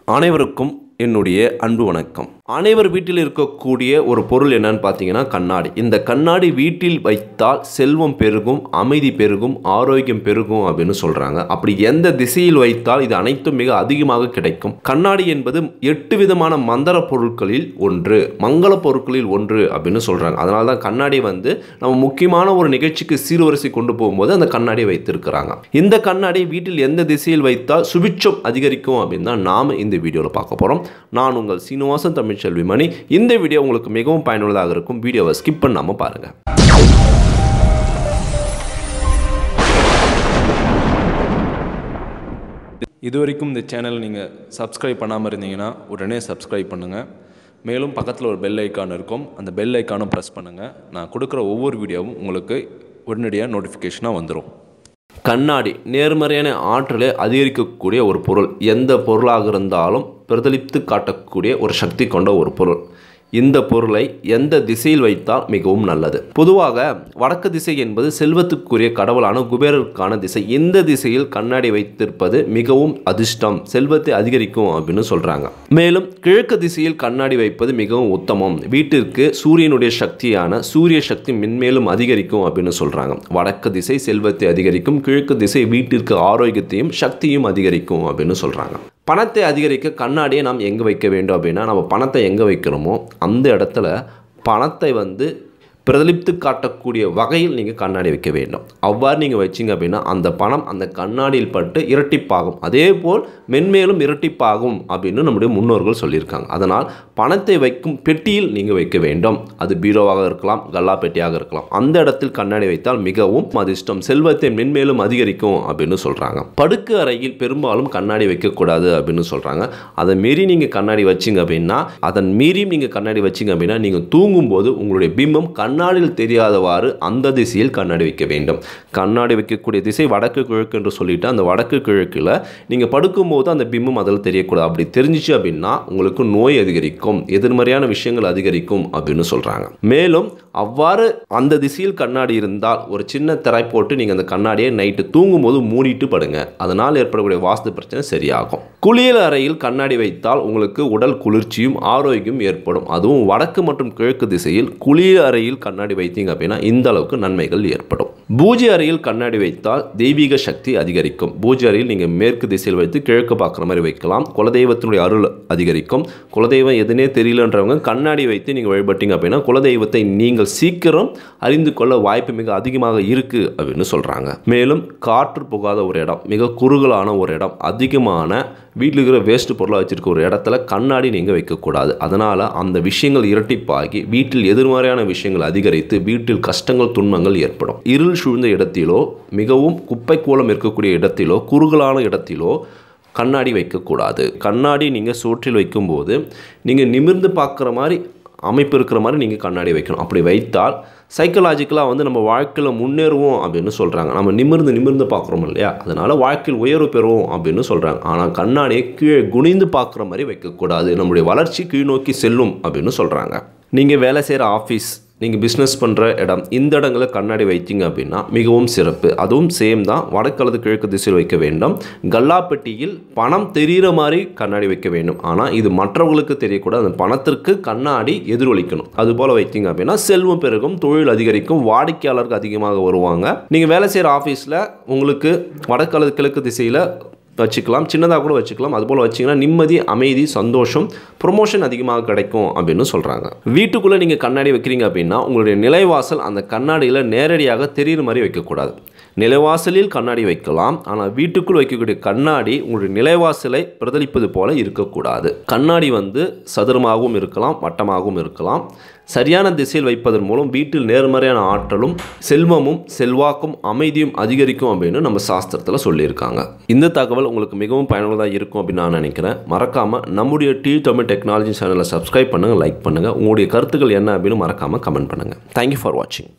அனைவருக்கும் என்னுடைய அன்பு வணக்கம் அனைவர் வீட்டில் இருக்கக்கூடிய ஒரு பொருள் என்னன்னு பார்த்தீங்கன்னா கண்ணாடி இந்த கண்ணாடி வீட்டில் வைத்தால் செல்வம் பெருகும் அமைதி பெருகும் ஆரோக்கியம் பெருகும் அப்படின்னு சொல்கிறாங்க அப்படி எந்த திசையில் வைத்தால் இது அனைத்தும் மிக அதிகமாக கிடைக்கும் கண்ணாடி என்பது எட்டு விதமான மந்திர பொருட்களில் ஒன்று மங்கள பொருட்களில் ஒன்று அப்படின்னு சொல்கிறாங்க அதனால தான் கண்ணாடி வந்து நம்ம முக்கியமான ஒரு நிகழ்ச்சிக்கு சீர்வரிசை கொண்டு போகும்போது அந்த கண்ணாடி வைத்திருக்கிறாங்க இந்த கண்ணாடி வீட்டில் எந்த திசையில் வைத்தால் சுபிட்சம் அதிகரிக்கும் அப்படின்னு தான் நாம் இந்த வீடியோவில் பார்க்க போகிறோம் நான் உங்கள் சீனிவாசன் தமிழ்ச்செல்வி மணி இந்த வீடியோ உங்களுக்கு மிகவும் பயனுள்ளதாக இருக்கும் வீடியோவை ஸ்கிப் பண்ணாமல் பாருங்கள் இது வரைக்கும் இந்த சேனல் நீங்கள் சப்ஸ்கிரைப் பண்ணாமல் இருந்தீங்கன்னா உடனே சப்ஸ்கிரைப் பண்ணுங்கள் மேலும் பக்கத்தில் ஒரு பெல் ஐக்கான் இருக்கும் அந்த பெல் ஐக்கானும் ப்ரெஸ் பண்ணுங்கள் நான் கொடுக்குற ஒவ்வொரு வீடியோவும் உங்களுக்கு உடனடியாக நோட்டிஃபிகேஷனாக வந்துடும் கண்ணாடி நேர்மறையான ஆற்றலை அதிகரிக்கக்கூடிய ஒரு பொருள் எந்த பொருளாக இருந்தாலும் பிரதிலித்து காட்டக்கூடிய ஒரு சக்தி கொண்ட ஒரு பொருள் இந்த பொருளை எந்த திசையில் வைத்தால் மிகவும் நல்லது பொதுவாக வடக்கு திசை என்பது செல்வத்துக்குரிய கடவுளான குபேரருக்கான திசை இந்த திசையில் கண்ணாடி வைத்திருப்பது மிகவும் அதிர்ஷ்டம் செல்வத்தை அதிகரிக்கும் அப்படின்னு சொல்றாங்க மேலும் கிழக்கு திசையில் கண்ணாடி வைப்பது மிகவும் உத்தமம் வீட்டிற்கு சூரியனுடைய சக்தியான சூரிய சக்தி மென்மேலும் அதிகரிக்கும் அப்படின்னு சொல்றாங்க வடக்கு திசை செல்வத்தை அதிகரிக்கும் கிழக்கு திசை வீட்டிற்கு ஆரோக்கியத்தையும் சக்தியும் அதிகரிக்கும் அப்படின்னு சொல்றாங்க பணத்தை அதிகரிக்க கண்ணாடியை நாம் எங்கே வைக்க வேண்டும் அப்படின்னா நம்ம பணத்தை எங்கே வைக்கிறோமோ அந்த இடத்துல பணத்தை வந்து பிரதிலிப்து காட்டக்கூடிய வகையில் நீங்கள் கண்ணாடி வைக்க வேண்டும் அவ்வாறு நீங்கள் வச்சிங்க அப்படின்னா அந்த பணம் அந்த கண்ணாடியில் பட்டு இரட்டிப்பாகும் அதே போல் மென்மேலும் இரட்டிப்பாகும் அப்படின்னு நம்முடைய முன்னோர்கள் சொல்லியிருக்காங்க அதனால் பணத்தை வைக்கும் பெட்டியில் நீங்கள் வைக்க வேண்டும் அது பீரோவாக இருக்கலாம் கல்லா பெட்டியாக இருக்கலாம் அந்த இடத்தில் கண்ணாடி வைத்தால் மிகவும் அதிர்ஷ்டம் செல்வத்தை மென்மேலும் அதிகரிக்கும் அப்படின்னு சொல்கிறாங்க படுக்கு அறையில் பெரும்பாலும் கண்ணாடி வைக்கக்கூடாது அப்படின்னு சொல்கிறாங்க அதை மீறி நீங்கள் கண்ணாடி வச்சிங்க அப்படின்னா அதன் மீறியும் நீங்கள் கண்ணாடி வச்சிங்க அப்படின்னா நீங்கள் தூங்கும்போது உங்களுடைய பிம்பம் கண்ணாடியில் தெரியாதவாறு அந்த திசையில் கண்ணாடி வைக்க வேண்டும் கண்ணாடி வைக்கக்கூடிய திசை வடக்கு கிழக்கு என்று சொல்லிட்டு அந்த வடக்கு கிழக்கில் நீங்கள் படுக்கும்போது அந்த பிம்பம் அதில் தெரியக்கூடாது அப்படி தெரிஞ்சிச்சு அப்படின்னா உங்களுக்கு நோய் அதிகரிக்கும் எதிர்மறையான விஷயங்கள் அதிகரிக்கும் அப்படின்னு சொல்கிறாங்க மேலும் அவ்வாறு அந்த திசையில் கண்ணாடி இருந்தால் ஒரு சின்ன திரை போட்டு நீங்கள் அந்த கண்ணாடியை நைட்டு தூங்கும்போது மூடிட்டு படுங்க அதனால் ஏற்படக்கூடிய வாஸ்து பிரச்சனை சரியாகும் குளியல் அறையில் கண்ணாடி வைத்தால் உங்களுக்கு உடல் குளிர்ச்சியும் ஆரோக்கியம் ஏற்படும் அதுவும் வடக்கு மற்றும் கிழக்கு திசையில் குளியல் அறையில் கண்ணாடி வைத்தீங்க அப்படின்னா இந்த அளவுக்கு நன்மைகள் ஏற்படும் பூஜை அறையில் கண்ணாடி வைத்தால் தெய்வீக சக்தி அதிகரிக்கும் பூஜை அறையில் நீங்கள் மேற்கு திசையில் வைத்து கிழக்கு பார்க்குற மாதிரி வைக்கலாம் குலதெய்வத்தினுடைய அருள் அதிகரிக்கும் குலதெய்வம் எதுனே தெரியலன்றவங்க கண்ணாடி வைத்து நீங்கள் வழிபட்டீங்க அப்படின்னா குலதெய்வத்தை நீங்கள் சீக்கிரம் அறிந்து கொள்ள வாய்ப்பு மிக அதிகமாக இருக்குது அப்படின்னு சொல்கிறாங்க மேலும் காற்று புகாத ஒரு இடம் மிக குறுகலான ஒரு இடம் அதிகமான வீட்டில் இருக்கிற வேஸ்ட் பொருளாக வச்சுருக்க ஒரு இடத்துல கண்ணாடி நீங்கள் வைக்கக்கூடாது அதனால் அந்த விஷயங்கள் இரட்டிப்பாகி வீட்டில் எதிர்மறையான விஷயங்கள் அதிகரித்து வீட்டில் கஷ்டங்கள் துன்பங்கள் ஏற்படும் இருள் சூழ்ந்த இடத்திலோ மிகவும் குப்பை கூலம் இருக்கக்கூடிய இடத்திலோ குறுகலான இடத்திலோ கண்ணாடி வைக்கக்கூடாது கண்ணாடி நீங்கள் சோற்றில் வைக்கும்போது நீங்கள் நிமிர்ந்து பார்க்குற மாதிரி அமைப்பு இருக்கிற மாதிரி நீங்கள் கண்ணாடி வைக்கணும் அப்படி வைத்தால் சைக்கலாஜிக்கலாக வந்து நம்ம வாழ்க்கையில் முன்னேறுவோம் அப்படின்னு சொல்கிறாங்க நம்ம நிமிர்ந்து நிமிர்ந்து பார்க்குறோம் இல்லையா அதனால் வாழ்க்கையில் உயர்வு பெறுவோம் அப்படின்னு சொல்கிறாங்க ஆனால் கண்ணாடியை கீழே குனிந்து பார்க்குற மாதிரி வைக்கக்கூடாது நம்முடைய வளர்ச்சி கீழ் நோக்கி செல்லும் அப்படின்னு சொல்கிறாங்க நீங்கள் வேலை செய்கிற ஆஃபீஸ் நீங்கள் பிஸ்னஸ் பண்ணுற இடம் இந்த இடங்களில் கண்ணாடி வைத்தீங்க அப்படின்னா மிகவும் சிறப்பு அதுவும் சேம் தான் வடக்கு அல்லது கிழக்கு திசையில் வைக்க வேண்டும் கல்லாப்பெட்டியில் பணம் தெரிகிற மாதிரி கண்ணாடி வைக்க வேண்டும் ஆனால் இது மற்றவர்களுக்கு தெரியக்கூடாது அந்த பணத்திற்கு கண்ணாடி எதிரொலிக்கணும் அது போல் வைத்தீங்க அப்படின்னா செல்வம் பெருகும் தொழில் அதிகரிக்கும் வாடிக்கையாளருக்கு அதிகமாக வருவாங்க நீங்கள் வேலை செய்கிற ஆஃபீஸில் உங்களுக்கு வடக்கு அல்லது கிழக்கு திசையில் வச்சுக்கலாம் சின்னதாக கூட வச்சுக்கலாம் அதுபோல் வச்சிங்கன்னா நிம்மதி அமைதி சந்தோஷம் ப்ரொமோஷன் அதிகமாக கிடைக்கும் அப்படின்னு சொல்கிறாங்க வீட்டுக்குள்ளே நீங்கள் கண்ணாடி வைக்கிறீங்க அப்படின்னா உங்களுடைய நிலைவாசல் அந்த கண்ணாடியில் நேரடியாக தெரிகிற மாதிரி வைக்கக்கூடாது நிலைவாசலில் கண்ணாடி வைக்கலாம் ஆனால் வீட்டுக்குள் வைக்கக்கூடிய கண்ணாடி உங்களுடைய நிலைவாசலை பிரதிலிப்பது போல இருக்கக்கூடாது கண்ணாடி வந்து சதுரமாகவும் இருக்கலாம் வட்டமாகவும் இருக்கலாம் சரியான திசையில் வைப்பதன் மூலம் வீட்டில் நேர்மறையான ஆற்றலும் செல்வமும் செல்வாக்கும் அமைதியும் அதிகரிக்கும் அப்படின்னு நம்ம சாஸ்திரத்தில் சொல்லியிருக்காங்க இந்த தகவல் உங்களுக்கு மிகவும் பயனுள்ளதாக இருக்கும் அப்படின்னு நான் நினைக்கிறேன் மறக்காமல் நம்முடைய டி தமிழ் டெக்னாலஜி சேனலை சப்ஸ்கிரைப் பண்ணுங்கள் லைக் பண்ணுங்கள் உங்களுடைய கருத்துக்கள் என்ன அப்படின்னு மறக்காமல் கமெண்ட் பண்ணுங்கள் தேங்க்யூ ஃபார் வாட்சிங்